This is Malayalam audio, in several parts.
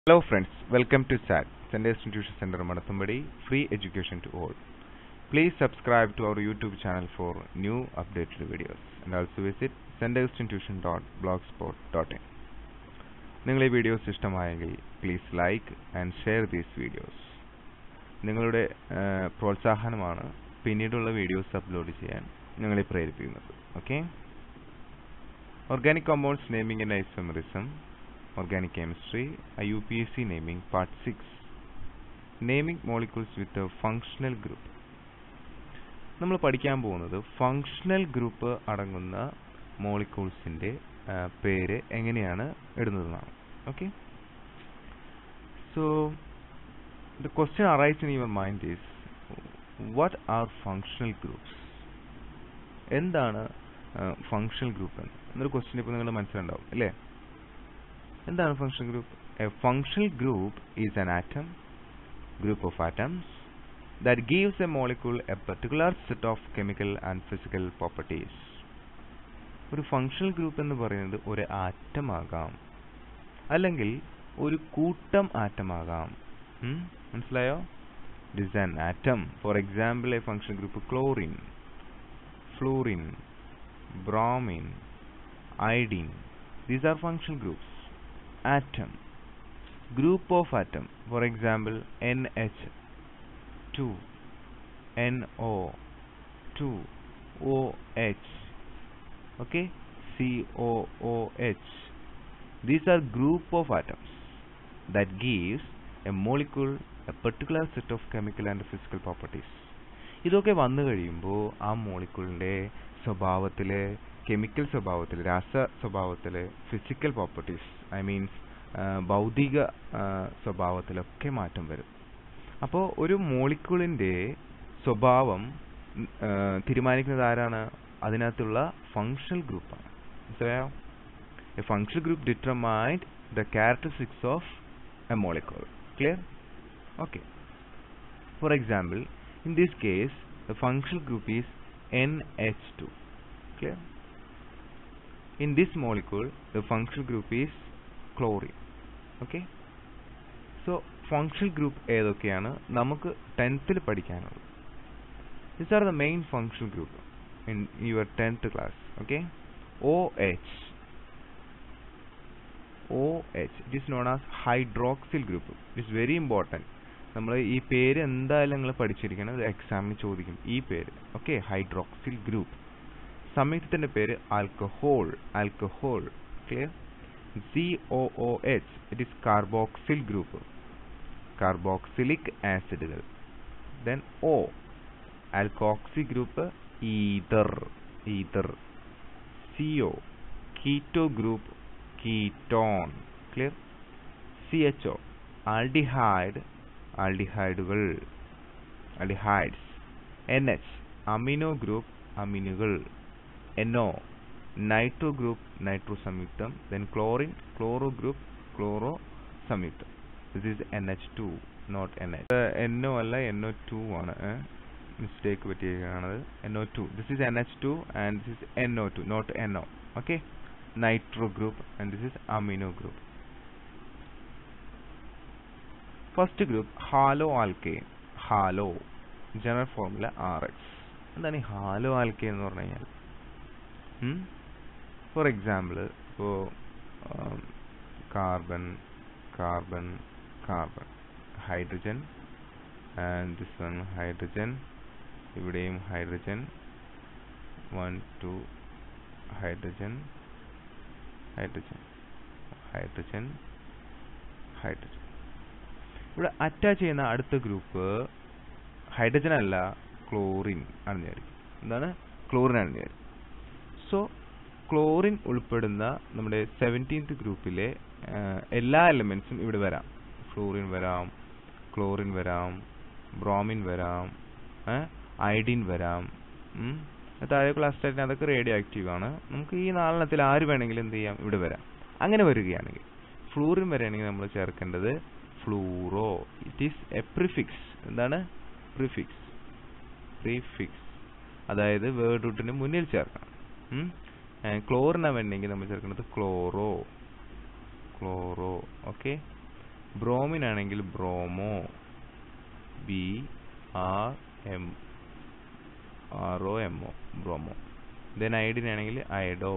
Hello friends, welcome to SAT, Sunday Institution Center Madathambadi, free education to all. Please subscribe to our YouTube channel for new updated videos and also visit senderinstitution.blogspot.in. നിങ്ങൾ ഈ വീഡിയോസ് ഇഷ്ടമായെങ്കിൽ please like and share these videos നിങ്ങളുടെ ആ, പ്രോത്സാഹനമാണ് പിന്നീടുള്ള വീഡിയോസ് അപ്ലോഡ് ചെയ്യാൻ ഞങ്ങളെ പ്രേരിപ്പിക്കുന്നത് okay organic compounds naming and isomerism organic chemistry, IUPAC naming part 6 naming molecules with a functional group നമ്മൾ പഠിക്കാൻ പോകുന്നത് ഫങ്ഷണൽ ഗ്രൂപ്പ് അടങ്ങുന്ന മോളിക്യൂൾസിന്റെ പേര് എങ്ങനെയാണ് ഇടുന്നതെന്നാണ് okay so the question arise in your mind is what are functional groups എന്താണ് ഫങ്ഷണൽ ഗ്രൂപ്പ് എന്ന് എന്നൊരു ക്വസ്റ്റ്യൻ ഇപ്പോൾ നിങ്ങളുടെ മനസ്സിലുണ്ടാവും അല്ലേ എന്താണ് functional group a functional group is an atom group of atoms that gives a molecule a particular set of chemical and physical properties ഒരു ഫങ്ഷണൽ ഗ്രൂപ്പ് എന്ന് പറയുന്നത് ഒരു ആറ്റം ആകാം അല്ലെങ്കിൽ ഒരു കൂട്ടം ആറ്റം ആകാം ഉം? മനസ്സിലായോ this an atom for example a functional group chlorine fluorine bromine iodine these are functional groups atom group of atom for example NH2 NO2 OH okay COOH these are group of atoms that gives a molecule a particular set of chemical and physical properties ഇതൊക്കെ വന്നു കഴിയുമ്പോൾ ആ മോളിക്യൂളിന്റെ സ്വഭാവത്തിലെ കെമിക്കൽ സ്വഭാവത്തിൽ രാസ സ്വഭാവത്തില് ഫിസിക്കൽ പ്രോപ്പർട്ടീസ് ഐ മീൻസ് ഭൗതിക ആ, സ്വഭാവത്തിലൊക്കെ മാറ്റം വരും അപ്പോൾ ഒരു മോളിക്യൂളിന്റെ സ്വഭാവം ഉം, ആ, തീരുമാനിക്കുന്നത് ആരാണ് അതിനകത്തുള്ള ഫങ്ഷണൽ ഗ്രൂപ്പാണ് മനസ്സിലായോ a functional group determined the characteristics of a molecule clear okay for example in this case the functional group is NH2 clear in this molecule the functional group is chlorine okay so functional group ഏതൊക്കെയാണ് നമുക്ക് ടെൻത്തിൽ പഠിക്കാനുള്ളത് these are the main functional group in your 10th class okay OH OH it is known as hydroxyl group it is very important നമ്മൾ ഈ പേര് എന്തായാലും നിങ്ങൾ പഠിച്ചിരിക്കണം ഇത് എക്സാമിന് ചോദിക്കും ഈ പേര് ഓക്കെ ഹൈഡ്രോക്സിൽ ഗ്രൂപ്പ് സംയുക്തത്തിന്റെ പേര് alcohol alcohol clear C O O H it is carboxyl group carboxylic ആസിഡുകൾ then O alkoxy group ether ether C O keto group ketone clear C H O aldehyde ആൽഡിഹൈഡുകൾ aldehydes N H amino group അമിനുകൾ എൻഒ നൈട്രോ ഗ്രൂപ്പ് നൈട്രോ സംയുക്തം then chlorine chloro group chloro സംയുക്തം this is N H two not N H N O അല്ല എൻഒ ടു ആണ് മിസ്റ്റേക്ക് പറ്റിയിരിക്കുകയാണത് N O two this is N H two and this is N O two not N O okay nitro group and this is amino group first group halo alkane halo general formula R X എന്താണ് ഈ ഹാലോ ആൽക്കെയിൻ എന്ന് പറഞ്ഞു കഴിഞ്ഞാൽ ഫോർ എക്സാമ്പിൾ ഇപ്പോൾ carbon carbon carbon hydrogen and this one hydrogen ഇവിടെയും hydrogen one two hydrogen hydrogen hydrogen hydrogen ഇവിടെ അറ്റാച്ച് ചെയ്യുന്ന അടുത്ത ഗ്രൂപ്പ് ഹൈഡ്രജൻ അല്ല ക്ലോറിൻ ആണെന്ന് വിചാരിക്കും എന്താണ് ക്ലോറിൻ ആണെന്ന് വിചാരിക്കും സോ ക്ലോറിൻ ഉൾപ്പെടുന്ന നമ്മുടെ സെവൻറ്റീൻത് ഗ്രൂപ്പിലെ എല്ലാ എലമെന്റ്സും ഇവിടെ വരാം ഫ്ലൂറിൻ വരാം ക്ലോറിൻ വരാം ബ്രോമിൻ വരാം ഐഡിൻ വരാം ഉം. താഴെ ക്ലാസ്സിലായിട്ട് അതൊക്കെ റേഡിയോ ആക്റ്റീവ് ആണ് നമുക്ക് ഈ നാലെണ്ണത്തിൽ ആര് വേണമെങ്കിലും എന്ത് ചെയ്യാം ഇവിടെ വരാം അങ്ങനെ വരികയാണെങ്കിൽ ഫ്ലൂറിൻ വരികയാണെങ്കിൽ നമ്മൾ ചേർക്കേണ്ടത് fluoro it is a prefix എന്താണ് പ്രിഫിക്സ് പ്രിഫിക്സ് അതായത് വേർഡ് റൂട്ടിന് മുന്നിൽ ചേർക്കണം ക്ലോറിന വേണമെങ്കിൽ നമ്മൾ ചേർക്കുന്നത് ക്ലോറോ ക്ലോറോ ഓക്കെ ബ്രോമിൻ ആണെങ്കിൽ bromo B R M R O M O bromo then iodine ആണെങ്കിൽ ഐഡോ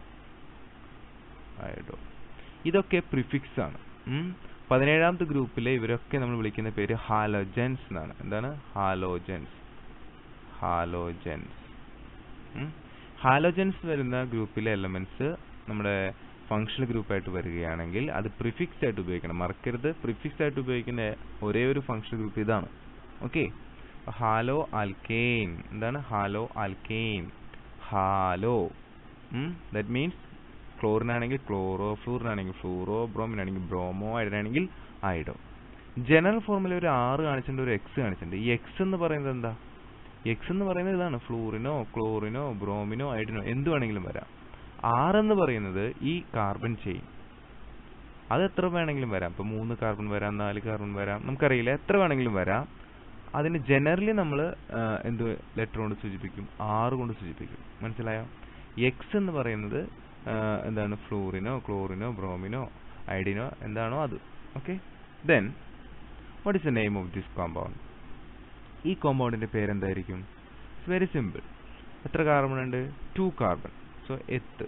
ഐഡോ ഇതൊക്കെ പ്രിഫിക്സ് ആണ് ഉം. പതിനേഴാമത്തെ ഗ്രൂപ്പിലെ ഇവരൊക്കെ നമ്മൾ വിളിക്കുന്ന പേര് ഹാലോജൻസ് എന്നാണ് എന്താണ് ഹാലോജൻസ് ഹാലോജൻസ് ഹാലോജൻസ് വരുന്ന ഗ്രൂപ്പിലെ എലമെന്റ്സ് നമ്മുടെ ഫങ്ഷണൽ ഗ്രൂപ്പായിട്ട് വരികയാണെങ്കിൽ അത് പ്രിഫിക്സ് ആയിട്ട് ഉപയോഗിക്കണം മറക്കരുത് പ്രിഫിക്സ് ആയിട്ട് ഉപയോഗിക്കുന്ന ഒരേ ഒരു ഫങ്ഷണൽ ഗ്രൂപ്പ് ഇതാണ് ഓക്കെ ഹാലോ ആൽക്കെയിൻ എന്താണ് halo alkane halo that means ക്ലോറിനാണെങ്കിൽ ക്ലോറോ ഫ്ലൂറിനാണെങ്കിൽ ഫ്ലൂറോ ബ്രോമിനാണെങ്കിൽ ബ്രോമോ ഐഡനാണെങ്കിൽ ഐഡോ ജനറൽ ഫോർമുല ഒരു ആറ് കാണിച്ചിട്ടുണ്ട് ഒരു എക്സ് കാണിച്ചിട്ടുണ്ട് ഈ എക്സ് എന്ന് പറയുന്നത് എന്താ എക്സ് എന്ന് പറയുന്നത് ഇതാണ് ഫ്ലൂറിനോ ക്ലോറിനോ ബ്രോമിനോ ഐഡിനോ എന്ത് വേണമെങ്കിലും വരാം ആർ എന്ന് പറയുന്നത് ഈ കാർബൺ ചെയിൻ അത് എത്ര വേണമെങ്കിലും വരാം ഇപ്പൊ മൂന്ന് കാർബൺ വരാം നാല് കാർബൺ വരാം നമുക്കറിയില്ല എത്ര വേണമെങ്കിലും വരാം അതിന് ജനറലി നമ്മൾ എന്ത് ലെറ്റർ കൊണ്ട് സൂചിപ്പിക്കും ആറ് കൊണ്ട് സൂചിപ്പിക്കും മനസ്സിലായോ എക്സ് എന്ന് പറയുന്നത് ആ, എന്താണ് ഫ്ലൂറിനോ ക്ലോറിനോ ബ്രോമിനോ ഐഡിനോ എന്താണോ അത് okay then what is the name of this compound ഈ കോമ്പൗണ്ടിന്റെ പേരെന്തായിരിക്കും ഇറ്റ്സ് വെരി സിമ്പിൾ എത്ര കാർബൺ ഉണ്ട് two carbon so eth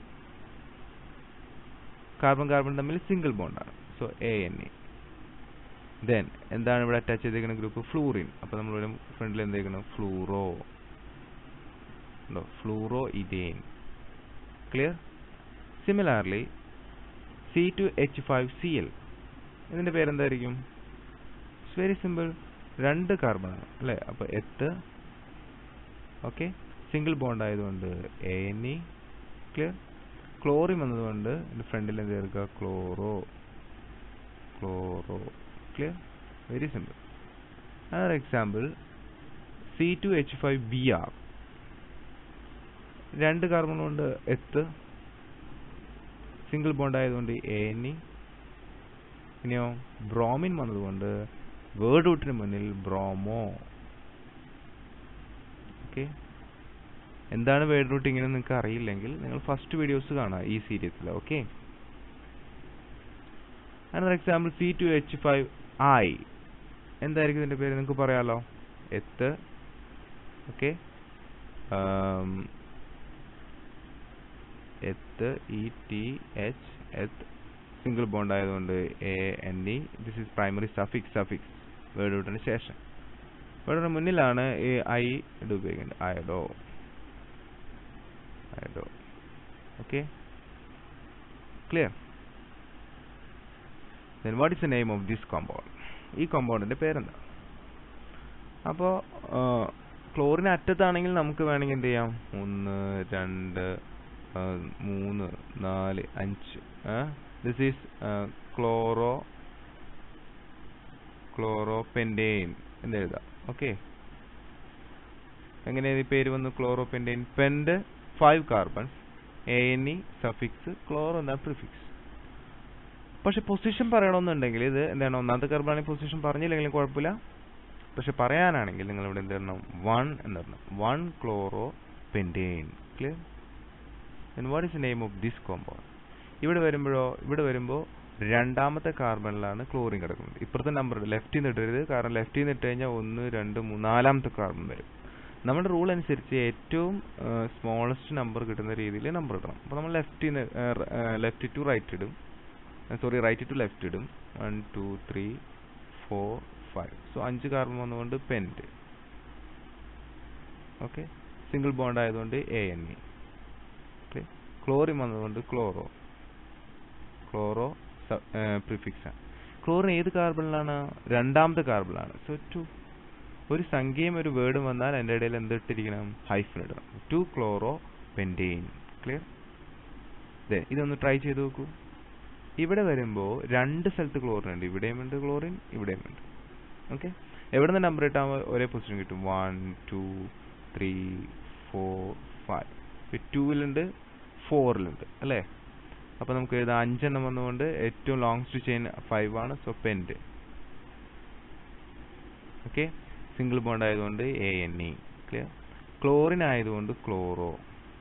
carbon carbon തമ്മിൽ സിംഗിൾ ബോണ്ടാണ് so A N A then എന്താണ് ഇവിടെ അറ്റാച്ച് ചെയ്തേക്കുന്ന ഗ്രൂപ്പ് ഫ്ലൂറിൻ അപ്പോൾ നമ്മൾ ഇവിടെ ഫ്രണ്ടിൽ എന്തെയ്ക്കണം ഫ്ലൂറോ ഉണ്ടോ fluoro ethane clear similarly C two H five C L ഇതിന്റെ പേരെന്തായിരിക്കും ഇറ്റ്സ് വെരി സിമ്പിൾ രണ്ട് കാർബൺ ആണ് അല്ലേ അപ്പോൾ എത്ത് ഓക്കെ സിംഗിൾ ബോണ്ട് ആയതുകൊണ്ട് A N E clear chlorine വന്നതുകൊണ്ട് ഇതിന്റെ ഫ്രണ്ടിൽ എന്ത് ചേർക്കുക chloro chloro clear very simple another example C two H five B R രണ്ട് കാർബൺ കൊണ്ട് എത്ത് സിംഗിൾ ബോണ്ട് ആയതുകൊണ്ട് എ എൻ ഇ ഇനിയോ ബ്രോമിൻ വന്നതുകൊണ്ട് വേർഡ് റൂട്ടിന് മുന്നിൽ ബ്രോമോ ഓക്കെ എന്താണ് വേർഡ് റൂട്ട് ഇങ്ങനെ നിങ്ങൾക്ക് അറിയില്ലെങ്കിൽ നിങ്ങൾ ഫസ്റ്റ് വീഡിയോസ് കാണുക ഈ സീരീസിൽ okay another example C two H five I എന്തായിരിക്കും ഇതിന്റെ പേര് നിങ്ങൾക്ക് പറയാലോ eth okay eth E T H eth single bond ആയതുകൊണ്ട് A N E this is primary suffix suffix word റൂട്ടിന് ശേഷം വേർഡിന് മുന്നിലാണ് ഈ ഐ ഇത് ഉപയോഗിക്കേണ്ടത് iodo iodo okay clear then what is the name of this compound ഈ കോമ്പൗണ്ടിന്റെ പേരെന്താ അപ്പോൾ ക്ലോറിൻ അറ്റത്താണെങ്കിൽ നമുക്ക് വേണമെങ്കിൽ എന്ത് ചെയ്യാം ഒന്ന് രണ്ട് ആ, മൂന്ന് നാല് അഞ്ച് this is chloro chloro pentane എന്ന് എഴുതാം ഓക്കെ എങ്ങനെ ഈ പേര് വന്നു chloro pentane pent five carbons A N E suffix chloro എന്ന പ്രിഫിക്സ് പക്ഷെ പൊസിഷൻ പറയണമെന്നുണ്ടെങ്കിൽ ഇത് എന്താണ് ഒന്നാമത്തെ കാർബണാണെങ്കിൽ പൊസിഷൻ പറഞ്ഞില്ലെങ്കിലും കുഴപ്പമില്ല പക്ഷെ പറയാനാണെങ്കിൽ നിങ്ങൾ ഇവിടെ എന്ത് തരണം വൺ എന്ന് തരണം one chloro pentane clear then what is the name of this compound ഇവിടെ വരുമ്പോഴോ ഇവിടെ വരുമ്പോൾ രണ്ടാമത്തെ കാർബണിലാണ് ക്ലോറിൻ കിടക്കുന്നത് ഇപ്പുറത്തെ നമ്പർ ലെഫ്റ്റിൽ നിന്ന് ഇടരുത് കാരണം ലെഫ്റ്റിൽ നിന്ന് ഇട്ട് കഴിഞ്ഞാൽ ഒന്ന് രണ്ട് മൂന്ന് നാലാമത്തെ കാർബൺ വരും നമ്മുടെ റൂൾ അനുസരിച്ച് ഏറ്റവും സ്മോളസ്റ്റ് നമ്പർ കിട്ടുന്ന രീതിയിൽ നമ്പർ ഇടണം അപ്പോൾ നമ്മൾ ലെഫ്റ്റിൽ നിന്ന് ലെഫ്റ്റ് ടു റൈറ്റ് ഇടും സോറി റൈറ്റ് ടു ലെഫ്റ്റ് ഇടും one two three four five so അഞ്ച് കാർബൺ വന്നുകൊണ്ട് പെൻറ്റ് ഓക്കെ സിംഗിൾ ബോണ്ട് ആയതുകൊണ്ട് എ എൻ ഇ ക്ലോറിൻ വന്നതുകൊണ്ട് ക്ലോറോ ക്ലോറോ പ്രിഫിക്സ് ആണ് ക്ലോറിൻ ഏത് കാർബണിലാണ് രണ്ടാമത്തെ കാർബണിലാണ് സോ ടു ഒരു സംഖ്യയും ഒരു വേർഡും വന്നാൽ അതിൻ്റെ ഇടയിൽ എന്ത് ഇട്ടിരിക്കണം ഹൈഫൻ ഇടണം ടു ക്ലോറോ പെൻറ്റെയിൻ ക്ലിയർ ഇതൊന്ന് ട്രൈ ചെയ്ത് നോക്കൂ ഇവിടെ വരുമ്പോൾ രണ്ട് സ്ഥലത്ത് ക്ലോറിൻ ഉണ്ട് ഇവിടെയും ഉണ്ട് ക്ലോറിൻ ഇവിടെയും ഉണ്ട് ഓക്കെ എവിടെ നിന്ന് നമ്പർ ഇട്ടാൽ ഒരേ പൊസിഷൻ കിട്ടും one two three four five ടൂവിലുണ്ട് ഫോറിലുണ്ട് അല്ലേ അപ്പൊ നമുക്ക് എഴുതാം അഞ്ചെണ്ണം വന്നുകൊണ്ട് ഏറ്റവും ലോങ്സ്റ്റ് ചെയിൻ ഫൈവ് ആണ് so pent okay single bond ആയതുകൊണ്ട് A N E clear chlorine ആയതുകൊണ്ട് ക്ലോറോ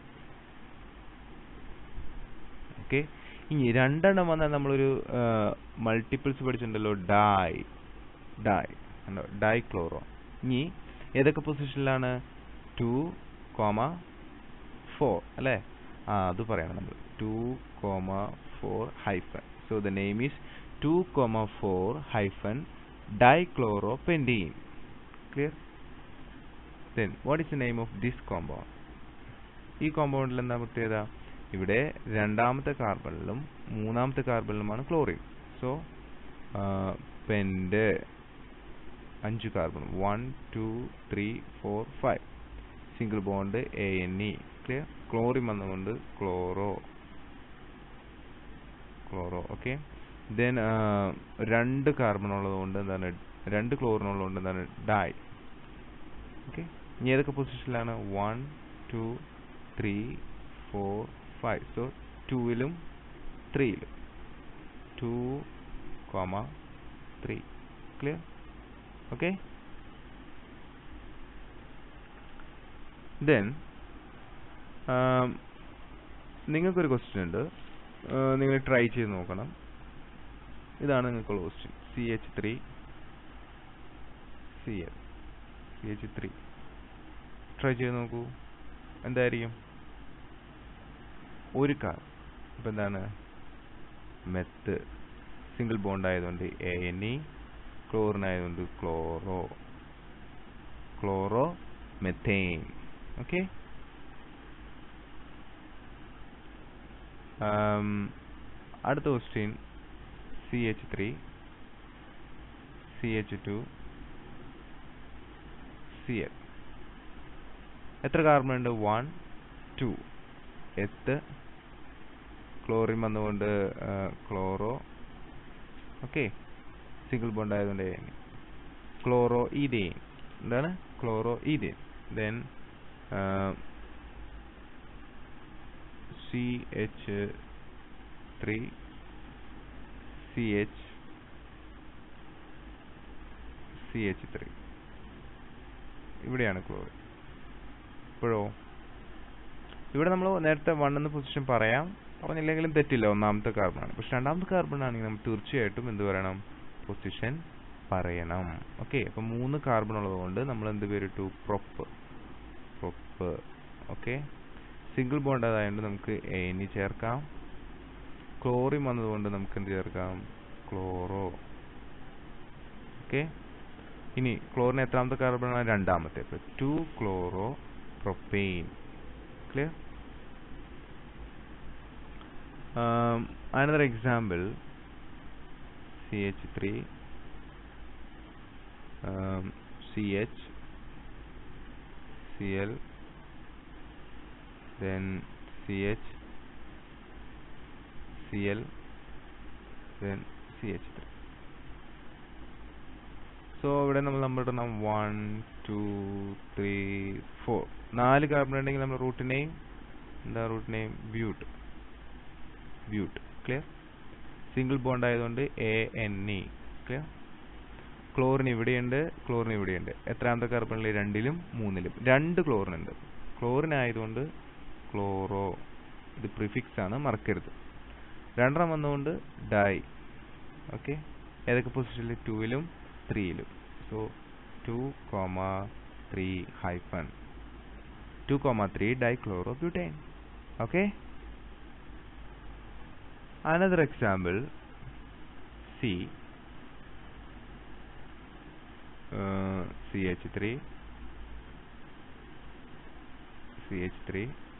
ഓക്കെ ഇനി രണ്ടെണ്ണം വന്നാൽ നമ്മളൊരു മൾട്ടിപ്പിൾസ് പഠിച്ചിട്ടുണ്ടല്ലോ ഡൈ ഡൈ കണ്ടോ ഡൈ ക്ലോറോ ഇനി ഏതൊക്കെ പൊസിഷനിലാണ് ടു കോമ ഫോർ അല്ലേ ആ അത് പറയണം നമ്മൾ two comma four hyphen so the name is two comma four hyphen dichloropentane clear then what is the name of this compound ഈ കോമ്പൗണ്ടിൽ എന്താ പ്രത്യേകത ഇവിടെ രണ്ടാമത്തെ കാർബണിലും മൂന്നാമത്തെ കാർബണിലുമാണ് ക്ലോറിൻ സോ പെൻഡ് അഞ്ച് carbon one two three four five single bond A N E clear chlorine വന്നുകൊണ്ട് ക്ലോറോ ക്ലോറോ ഓക്കെ ദെൻ രണ്ട് കാർബൺ ഉള്ളതുകൊണ്ട് എന്താണ് രണ്ട് ക്ലോറിൻ ഉള്ളതുകൊണ്ട് എന്താണ് ഡൈ ഓക്കെ ഇനി ഏതൊക്കെ പൊസിഷനിലാണ് one two three four five so ടൂവിലും ത്രീയിലും two comma three clear okay then നിങ്ങൾക്കൊരു ക്വസ്റ്റ്യൻ ഉണ്ട് നിങ്ങൾ ട്രൈ ചെയ്ത് നോക്കണം ഇതാണ് നിങ്ങൾക്കുള്ള question C H three C L C H three try ചെയ്ത് നോക്കൂ എന്തായിരിക്കും ഒരു കാർ ഇപ്പം എന്താണ് മെത്ത് സിംഗിൾ ബോണ്ട് ആയതുകൊണ്ട് എ എൻ ഇ ക്ലോറിൻ ആയതുകൊണ്ട് ക്ലോറോ ക്ലോറോ മെത്തേൻ ഓക്കെ അടുത്ത question C H three C H two C L എത്ര കാർബൺ ഉണ്ട് വൺ ടു എത്ത് ക്ലോറിൻ വന്നുകൊണ്ട് ക്ലോറോ ഓക്കെ സിംഗിൾ ബോണ്ട് ആയതുകൊണ്ട് ക്ലോറോ ഈതേൻ എന്താണ് chloro ethane then C H three C H C H three ഇവിടെയാണ് ക്ലോറിൻ ഇപ്പോഴോ ഇവിടെ നമ്മൾ നേരത്തെ വൺ എന്ന പൊസിഷൻ പറയാം പറഞ്ഞില്ലെങ്കിലും തെറ്റില്ല ഒന്നാമത്തെ കാർബണാണ് പക്ഷെ രണ്ടാമത്തെ കാർബൺ ആണെങ്കിൽ നമ്മൾ തീർച്ചയായിട്ടും എന്ത് പറയണം പൊസിഷൻ പറയണം ഓക്കെ അപ്പം മൂന്ന് കാർബൺ ഉള്ളതുകൊണ്ട് നമ്മൾ എന്ത് പേരിട്ടു prop prop okay single bond ആയതുകൊണ്ട് നമുക്ക് എനി ചേർക്കാം ക്ലോറിൻ വന്നതുകൊണ്ട് നമുക്ക് എന്ത് ചേർക്കാം ക്ലോറോ ഓക്കെ ഇനി ക്ലോറിൻ എത്രാമത്തെ കാർബൺ ആണ് രണ്ടാമത്തെ അപ്പോൾ two chloro propane clear um, another example CH3 um, CH Cl then CH Cl then CH3 so ഇവിടെ നമ്മൾ നമ്പർ ഇടണം വൺ ടു ത്രീ ഫോർ നാല് കാർബൺ ഉണ്ടെങ്കിൽ നമ്മൾ റൂട്ട് നെയിം എന്താ root name but but clear single bond ആയതുകൊണ്ട് A N E clear chlorine ഇവിടെയുണ്ട് ക്ലോറിൻ ഇവിടെയുണ്ട് എത്രാമത്തെ കാർബണിൽ രണ്ടിലും മൂന്നിലും രണ്ട് ക്ലോറിൻ ഉണ്ട് ക്ലോറിൻ ആയതുകൊണ്ട് ക്ലോറോ ഇത് പ്രിഫിക്സ് ആണ് മറക്കരുത് രണ്ടെണ്ണം വന്നുകൊണ്ട് ഡൈ ഓക്കെ ഏതൊക്കെ പൊസിഷനിൽ ടൂവിലും ത്രീയിലും so two comma three hyphen two comma three dichlorobutane okay another example C uh, CH3 CH3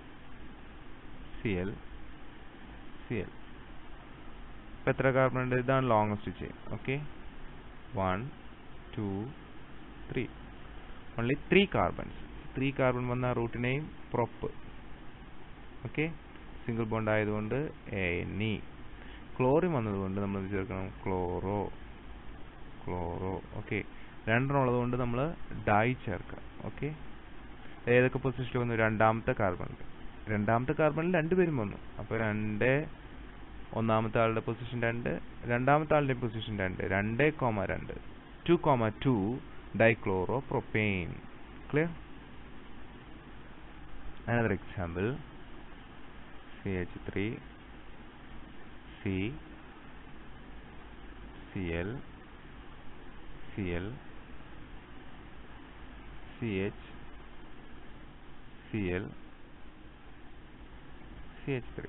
Cl Cl ഇപ്പം എത്ര കാർബൺ ഉണ്ട് ഇതാണ് longest chain okay one two three only three carbons three carbon വന്ന റൂട്ടിനെയും പ്രൊപ്പ് ഓക്കെ സിംഗിൾ ബോണ്ട് ആയതുകൊണ്ട് എ എൻ ഇ ക്ലോറിൻ വന്നതുകൊണ്ട് നമ്മൾ എന്ത് ചേർക്കണം ക്ലോറോ ക്ലോറോ ഓക്കെ രണ്ടെണ്ണം ഉള്ളതുകൊണ്ട് നമ്മൾ ഡൈ ചേർക്കാം ഓക്കെ ഏതൊക്കെ പൊസിഷനിൽ വന്നു രണ്ടാമത്തെ കാർബണിൽ രണ്ടാമത്തെ കാർബണിൽ രണ്ടുപേരും വന്നു അപ്പോൾ രണ്ട് ഒന്നാമത്തെ ആളുടെ പൊസിഷൻ രണ്ട് രണ്ടാമത്തെ ആളുടെ പൊസിഷൻ രണ്ട് രണ്ട് കോമ രണ്ട് two comma two dichloro propane clear another example CH3 C C L C L C H C L C H three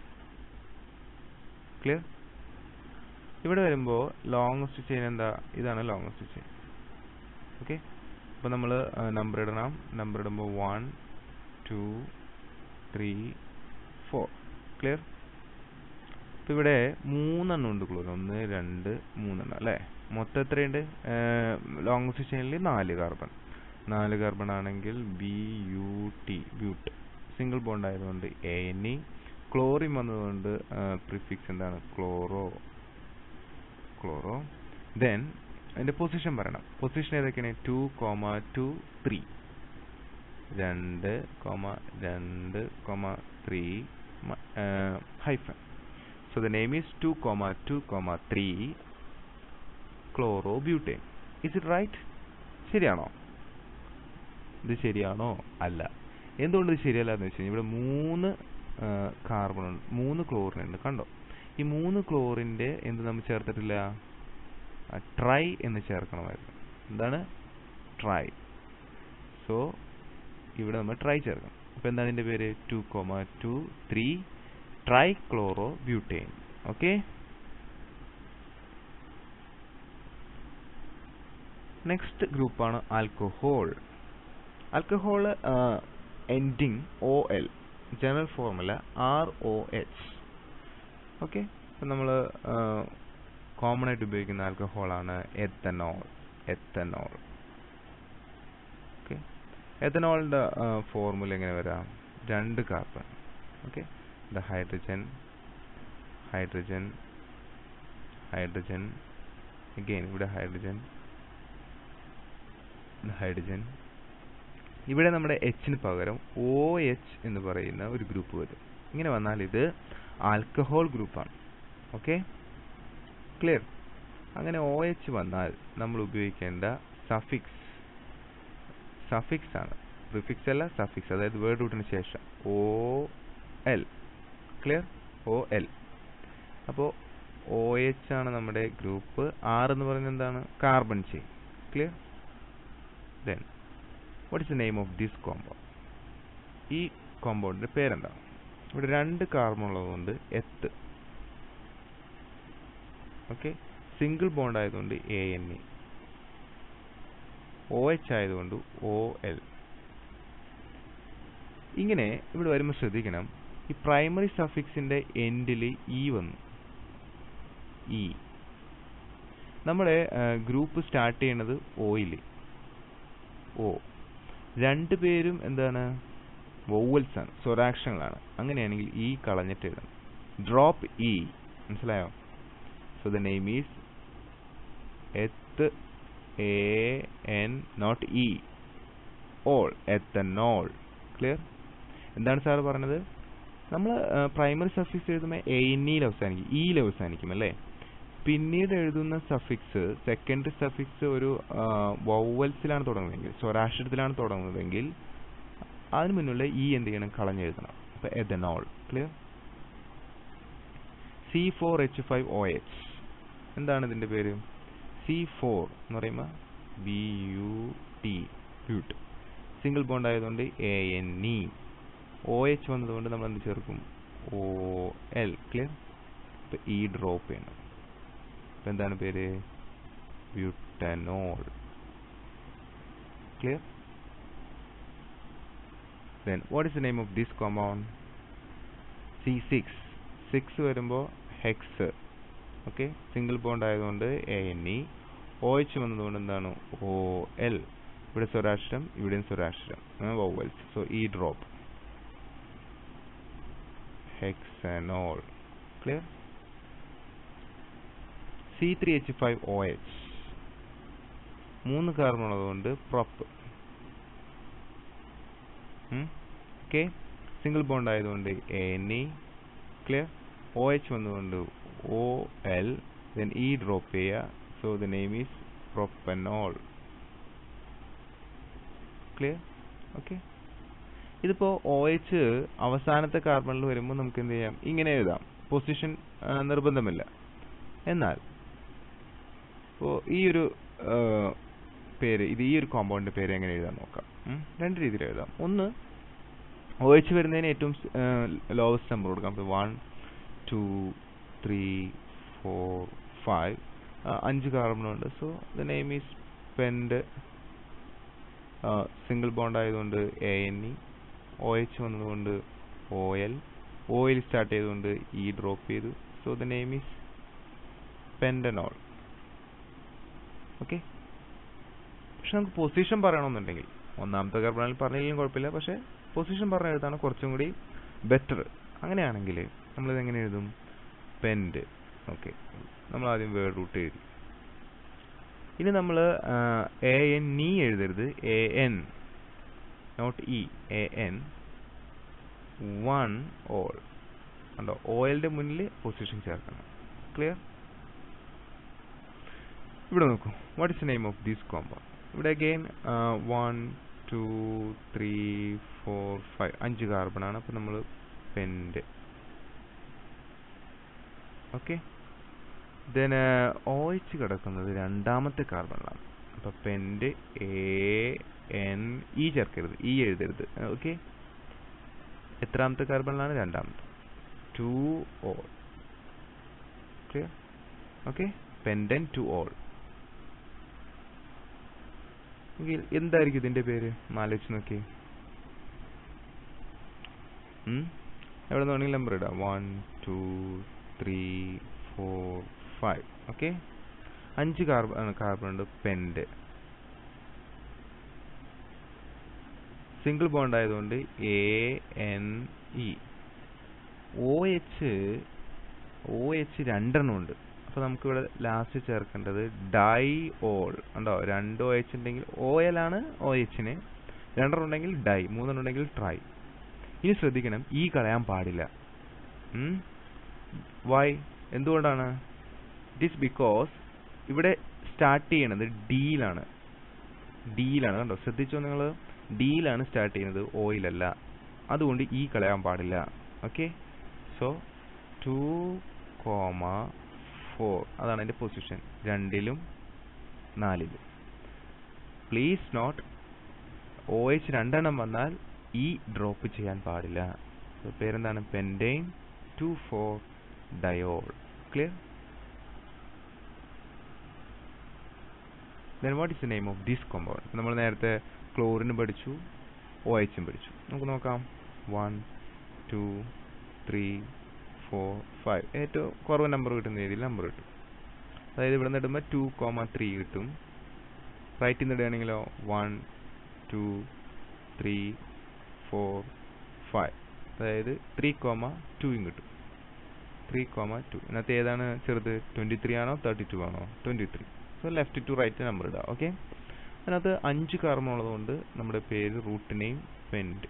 clear ഇവിടെ വരുമ്പോൾ ലോങ്സ്റ്റ് ചെയിൻ എന്താ ഇതാണ് ലോങ്സ്റ്റ് ചെയിൻ ഓക്കെ അപ്പോൾ നമ്മൾ നമ്പർ ഇടണം നമ്പർ ഇടുമ്പോൾ one two three four clear അപ്പോൾ ഇവിടെ മൂന്നെണ്ണം ഉണ്ട് ക്ലോർ ഒന്ന് രണ്ട് മൂന്നെണ്ണം അല്ലേ മൊത്തം എത്രയുണ്ട് ലോങ്സ്റ്റ് ചെയിനിൽ നാല് കാർബൺ നാല് കാർബൺ ആണെങ്കിൽ B U T but single bond ആയതുകൊണ്ട് എ എൻ ഇ ക്ലോറിൻ വന്നതുകൊണ്ട് പ്രിഫിക്സ് എന്താണ് ക്ലോറോ ക്ലോറോ ദെൻ അതിന്റെ പൊസിഷൻ പറയണം പൊസിഷൻ ഏതൊക്കെയാണ് ടു കോമ ടു ത്രീ രണ്ട് കോമ രണ്ട് comma three hyphen so the name is two comma two comma three chloro butane is it right ശരിയാണോ ഇത് ശരിയാണോ അല്ല എന്തുകൊണ്ട് ഇത് ശരിയല്ല എന്ന് വെച്ച് കഴിഞ്ഞാൽ ഇവിടെ മൂന്ന് കാർബൺ ഉണ്ട് മൂന്ന് ക്ലോറിൻ ഉണ്ട് കണ്ടോ ഈ മൂന്ന് ക്ലോറിന്റെ എന്ത് നമ്മൾ ചേർത്തിട്ടില്ല ട്രൈ എന്ന് ചേർക്കണമായിരുന്നു എന്താണ് ട്രൈ സോ ഇവിടെ നമ്മൾ ട്രൈ ചേർക്കണം അപ്പൊ എന്താണ് ഇതിന്റെ പേര് two comma two three tri chloro butane okay next ഗ്രൂപ്പാണ് alcohol alcohol ending O L general formula R O H okay അപ്പം നമ്മൾ കോമൺ ആയിട്ട് ഉപയോഗിക്കുന്ന ആൽക്കഹോളാണ് എത്തനോൾ എത്തനോൾ ഓക്കെ എത്തനോളിൻ്റെ ഫോർമുല എങ്ങനെ വരാം രണ്ട് carbon okay the hydrogen hydrogen hydrogen again ഇവിടെ ഹൈഡ്രജൻ ഹൈഡ്രജൻ ഇവിടെ നമ്മുടെ എച്ചിന് പകരം ഒ എച്ച് എന്ന് പറയുന്ന ഒരു ഗ്രൂപ്പ് വരും ഇങ്ങനെ വന്നാൽ ഇത് ആൽക്കഹോൾ ഗ്രൂപ്പാണ് ഓക്കെ ക്ലിയർ അങ്ങനെ ഒ എച്ച് വന്നാൽ നമ്മൾ ഉപയോഗിക്കേണ്ട സഫിക്സ് സഫിക്സ് ആണ് പ്രിഫിക്സ് അല്ല സഫിക്സ് അതായത് വേർഡ് റൂട്ടിന് ശേഷം O L clear O L അപ്പോൾ ഒ എച്ച് ആണ് നമ്മുടെ ഗ്രൂപ്പ് ആർ എന്ന് പറയുന്നത് എന്താണ് carbon chain clear then what is the name of this compound ഈ കോമ്പൗണ്ടിന്റെ പേരെന്താണ് ഇവിടെ രണ്ട് കാർബൺ ഉള്ളതുകൊണ്ട് എത്ത് ഓക്കെ സിംഗിൾ ബോണ്ട് ആയതുകൊണ്ട് A N E O H ആയതുകൊണ്ട് ഒ എൽ ഇങ്ങനെ ഇവിടെ വരുമ്പോൾ ശ്രദ്ധിക്കണം ഈ പ്രൈമറി സഫിക്സിന്റെ എൻഡിൽ ഇ വന്നു ഇ നമ്മുടെ ഗ്രൂപ്പ് സ്റ്റാർട്ട് ചെയ്യുന്നത് ഓയിൽ ഓ രണ്ടു പേരും എന്താണ് വോവൽസ് ആണ് സ്വരാക്ഷരങ്ങളാണ് അങ്ങനെയാണെങ്കിൽ ഇ കളഞ്ഞിട്ട് എഴുതണം ഡ്രോപ്പ് ഇ മനസ്സിലായോ so the name is eth A N not E ol ethanol clear എന്താണ് സാർ പറഞ്ഞത് നമ്മൾ പ്രൈമറി സഫിക്സ് എഴുതുമ്പോൾ എ എൻ ഇയിൽ അവസാനിക്കും ഇയിൽ അവസാനിക്കും അല്ലേ പിന്നീട് എഴുതുന്ന സഫിക്സ് സെക്കൻഡറി സഫിക്സ് ഒരു വൗവൽസിലാണ് തുടങ്ങുന്നതെങ്കിൽ സ്വരാക്ഷരത്തിലാണ് തുടങ്ങുന്നതെങ്കിൽ അതിന് മുന്നുള്ള ഇ എന്ത് ചെയ്യണം കളഞ്ഞെഴുതണം അപ്പൊ ethanol clear C four H five O H എന്താണ് ഇതിന്റെ പേര് സി ഫോർ എന്ന് പറയുമ്പോൾ B U T but single bond ആയതുകൊണ്ട് A N E O H വന്നതുകൊണ്ട് നമ്മൾ എന്ത് ചേർക്കും ഒ എൽ ക്ലിയർ ഇപ്പൊ ഇ ഡ്രോപ്പ് ചെയ്യണം ഇപ്പൊ എന്താണ് പേര് butanol clear then what is the name of this compound C6 6 വരുമ്പോൾ ഹെക്സ് ഓക്കെ സിംഗിൾ ബോണ്ട് ആയതുകൊണ്ട് A N E O H വന്നതുകൊണ്ട് എന്താണ് ഒ എൽ ഇവിടെ സ്വരാക്ഷരം ഇവിടെയും സ്വരാക്ഷരം വൗവൽസ് സോ ഈ drop hexanol clear C three H five O H മൂന്ന് കാർബൺ ഉള്ളതുകൊണ്ട് പ്രൊപ്പ് ഓക്കെ സിംഗിൾ ബോണ്ട് ആയതുകൊണ്ട് A N E clear O H വന്നതുകൊണ്ട് O L then E drop ചെയ്യുക so the name is propanol clear okay ഇതിപ്പോ ഒ എച്ച് അവസാനത്തെ കാർബണിൽ വരുമ്പോൾ നമുക്ക് എന്ത് ചെയ്യാം ഇങ്ങനെ എഴുതാം പൊസിഷൻ നിർബന്ധമില്ല എന്നാൽ അപ്പോൾ ഈ ഒരു ആ, പേര് ഇത് ഈ ഒരു കോമ്പൗണ്ടിന്റെ പേര് എങ്ങനെ എഴുതാൻ നോക്കാം ഉം. രണ്ട് രീതിയിൽ എഴുതാം ഒന്ന് ഒ എച്ച് വരുന്നതിന് ഏറ്റവും ലോവസ്റ്റ് നമ്പർ കൊടുക്കാം അപ്പോൾ one two three four five അഞ്ച് കാർബണുണ്ട് so the name is pent single bond ആയതുകൊണ്ട് A N E O H വന്നതുകൊണ്ട് ഒ എൽ ഓയിൽ സ്റ്റാർട്ട് ചെയ്തുകൊണ്ട് ഇ ഡ്രോപ്പ് ചെയ്തു so the name is pentanol okay പക്ഷെ നമുക്ക് പൊസിഷൻ പറയണമെന്നുണ്ടെങ്കിൽ ഒന്നാമത്തെ കാർബണിൽ പറഞ്ഞില്ലെങ്കിലും കുഴപ്പമില്ല പക്ഷെ പൊസിഷൻ പറഞ്ഞ എഴുതാണ് കുറച്ചും കൂടി ബെറ്റർ അങ്ങനെയാണെങ്കിൽ നമ്മളിത് എങ്ങനെ എഴുതും പെൻഡ് ഓക്കെ നമ്മൾ ആദ്യം വേർഡ് റൂട്ട് എഴുതി ഇനി നമ്മൾ എ എൻ നീ എഴുതരുത് A N not E A N one ol ഉണ്ടോ ഓയിലിന്റെ മുന്നിൽ പൊസിഷൻ ചേർക്കണം ക്ലിയർ ഇവിടെ നോക്കൂ what is name of this compound ഇവിടെ again one two three four five അഞ്ച് കാർബൺ ആണ് അപ്പോൾ നമ്മൾ pent okay then O H കിടക്കുന്നത് രണ്ടാമത്തെ കാർബണിലാണ് അപ്പോൾ പെൻഡ് എ എൻ ഇ ചേർക്കരുത് ഇ എഴുതരുത് ഓക്കെ എത്രാമത്തെ കാർബണിലാണ് രണ്ടാമത്തെ two ol clear okay pentan two ol എങ്കിൽ എന്തായിരിക്കും ഇതിന്റെ പേര് ആലോചിച്ച് നോക്കി എവിടെ നിന്ന് വേണമെങ്കിൽ നമ്പർ ഇടാം one two three four five okay അഞ്ച് കാർബൺ കാർബൺ ഉണ്ട് പെൻഡ് സിംഗിൾ ബോണ്ട് ആയതുകൊണ്ട് A N E O O O H രണ്ടെണ്ണം ഉണ്ട് അപ്പോൾ നമുക്കിവിടെ ലാസ്റ്റ് ചേർക്കേണ്ടത് ഡൈ ഓൾ ഉണ്ടോ രണ്ട് ഒ എച്ച് ഉണ്ടെങ്കിൽ ഒ എൽ ആണ് ഒ എച്ചിന് രണ്ടെണ്ണം ഉണ്ടെങ്കിൽ ഡൈ മൂന്നെണ്ണം ഉണ്ടെങ്കിൽ ട്രൈ ഇനി ശ്രദ്ധിക്കണം ഈ കളയാൻ പാടില്ല വൈ എന്തുകൊണ്ടാണ് ഇറ്റ് ഈസ് ബിക്കോസ് ഇവിടെ സ്റ്റാർട്ട് ചെയ്യണത് ഡിയിലാണ് ഡിയിലാണ് കണ്ടോ ശ്രദ്ധിച്ചോ നിങ്ങൾ ഡിയിലാണ് സ്റ്റാർട്ട് ചെയ്യുന്നത് ഓയിലല്ല അതുകൊണ്ട് ഈ കളയാൻ പാടില്ല okay so two comma four അതാണ് എൻ്റെ പൊസിഷൻ രണ്ടിലും നാലിലും പ്ലീസ് നോട്ട് ഒ എച്ച് രണ്ടെണ്ണം വന്നാൽ ഈ ഡ്രോപ്പ് ചെയ്യാൻ പാടില്ല So, പേരെന്താണ് pentane two four diol clear then what is the name of this compound നമ്മൾ നേരത്തെ ക്ലോറിന് പഠിച്ചു ഒ എച്ചും പഠിച്ചു നമുക്ക് നോക്കാം one two three four five ഏറ്റവും കുറവ് നമ്പർ കിട്ടുന്ന രീതിയിൽ നമ്പർ കിട്ടും അതായത് ഇവിടെ നിന്ന് ഇടുമ്പോൾ ടു കോമ ത്രീ കിട്ടും റൈറ്റിൽ നിന്ന് ഇടുകയാണെങ്കിലോ one two three four five അതായത് ത്രീ കോമ ടുയും കിട്ടും ത്രീ കോമ ടു ഇതിനകത്ത് ഏതാണ് ചെറുത് ട്വൻറ്റി ത്രീ ആണോ തേർട്ടി ടു ആണോ twenty three so left to right number ഇടുക ഓക്കെ അതിനകത്ത് അഞ്ച് കാർബൺ ഉള്ളതുകൊണ്ട് നമ്മുടെ പേര് root name pent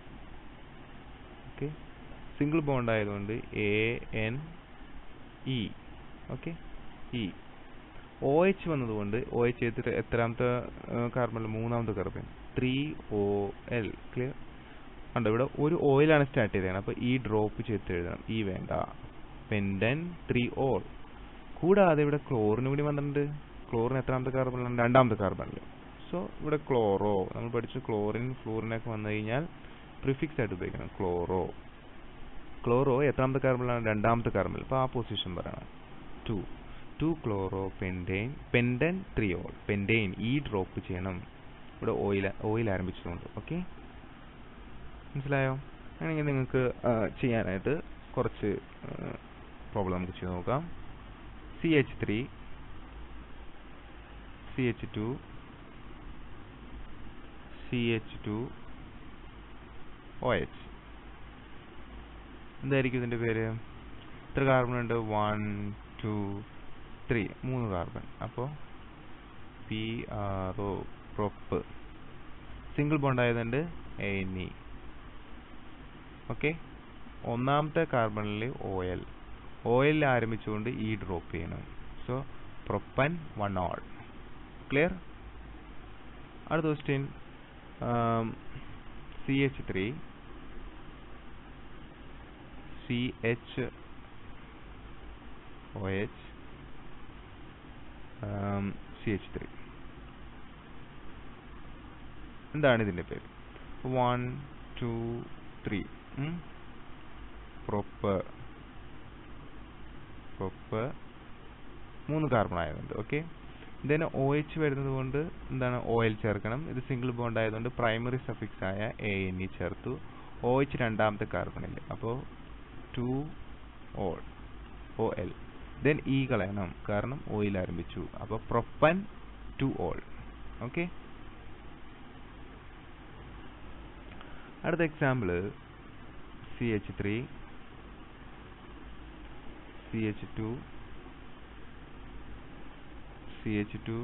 okay single bond ആയതുകൊണ്ട് A N E okay E O H വന്നതുകൊണ്ട് ഒ എച്ച് എത്ര എത്രാമത്തെ കാർബണിൽ മൂന്നാമത്തെ carbon three O L clear ഉണ്ട് ഇവിടെ ഒരു ഓയിലാണ് സ്റ്റാർട്ട് ചെയ്തത് അപ്പോൾ ഈ ഡ്രോപ്പ് ചെയ്ത് എഴുതണം ഈ വേണ്ട പെൻഡൻ ത്രീ ഓൾ കൂടാതെ ഇവിടെ ക്ലോറിന് കൂടി വന്നിട്ടുണ്ട് ക്ലോറിന് എത്രാമത്തെ കാർബണിലാണ് രണ്ടാമത്തെ കാർബണിൽ സോ ഇവിടെ ക്ലോറോ നമ്മൾ പഠിച്ച ക്ലോറിൻ ഫ്ലൂറിനൊക്കെ വന്നു കഴിഞ്ഞാൽ പ്രിഫിക്സ് ആയിട്ട് ഉപയോഗിക്കണം ക്ലോറോ ക്ലോറോ എത്രാമത്തെ കാർബണിലാണ് രണ്ടാമത്തെ കാർബണിൽ അപ്പോൾ ആ പൊസിഷൻ പറയണം two two chloro pentane pentane three ol pentane E drop ചെയ്യണം ഇവിടെ ഓയിൽ ഓയിൽ ആരംഭിച്ചതുകൊണ്ട് ഓക്കെ മനസ്സിലായോ അങ്ങനെയെങ്കിൽ നിങ്ങൾക്ക് ചെയ്യാനായിട്ട് കുറച്ച് പ്രോബ്ലം നമുക്ക് ചെയ്ത് നോക്കാം C H three C H two C H two O H എന്തായിരിക്കും ഇതിൻ്റെ പേര് എത്ര കാർബൺ ഉണ്ട് വൺ ടു ത്രീ മൂന്ന് കാർബൺ അപ്പോൾ P R O prop single bond ആയതുകൊണ്ട് എ എൻ ഇ ഓക്കെ ഒന്നാമത്തെ കാർബണിൽ ഓയിൽ ഓയിലിൽ ആരംഭിച്ചുകൊണ്ട് ഈ ഡ്രോപ്പ് ചെയ്യണം so propane one ol clear അടുത്ത question C H three C H O H C H three എന്താണ് ഇതിൻ്റെ പേര് one two three prop prop മൂന്ന് കാർബൺ ആയതുകൊണ്ട് ഓക്കെ ദെൻ ഒ എച്ച് വരുന്നത് കൊണ്ട് എന്താണ് ഒ എൽ ചേർക്കണം ഇത് സിംഗിൾ ബോണ്ട് ആയതുകൊണ്ട് പ്രൈമറി സഫിക്സ് ആയ എ എൻ ഇ ചേർത്തു ഒ എച്ച് രണ്ടാമത്തെ കാർബണിൽ അപ്പോൾ two ol O L then E കളയണം കാരണം ഓയിൽ ആരംഭിച്ചു അപ്പോൾ പ്രൊപ്പൻ ടു ഓൾ ഓക്കെ അടുത്ത example C H three C H two C H two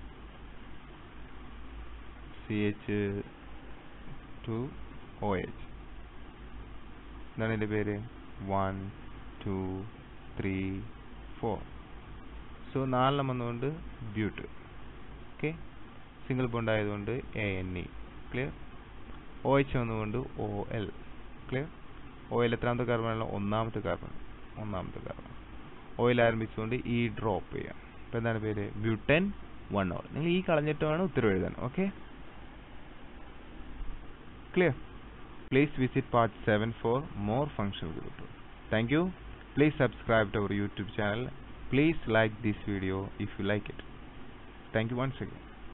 C H two O H എന്താണ് എൻ്റെ പേര് one two three four so നാലെണ്ണം വന്നുകൊണ്ട് ബ്യൂട്ട് ഓക്കെ സിംഗിൾ ബോണ്ട് ആയതുകൊണ്ട് A N E clear O H വന്നുകൊണ്ട് O L clear O L എത്രാമത്തെ കാർബൺ ഒന്നാമത്തെ കാർബൺ ഒന്നാമത്തെ കാർബൺ ഓയിൽ ആരംഭിച്ചുകൊണ്ട് ഈ ഡ്രോപ്പ് ചെയ്യാം അപ്പോൾ എന്താണ് പേര് ബ്യൂട്ടൻ വൺ ഓൾ നിങ്ങൾ ഈ കളഞ്ഞിട്ട് വേണം ഉത്തരവ് എഴുതാൻ okay clear please visit part seven for more functional group thank you please subscribe to our YouTube channel. Please like this video if you like it. Thank you once again.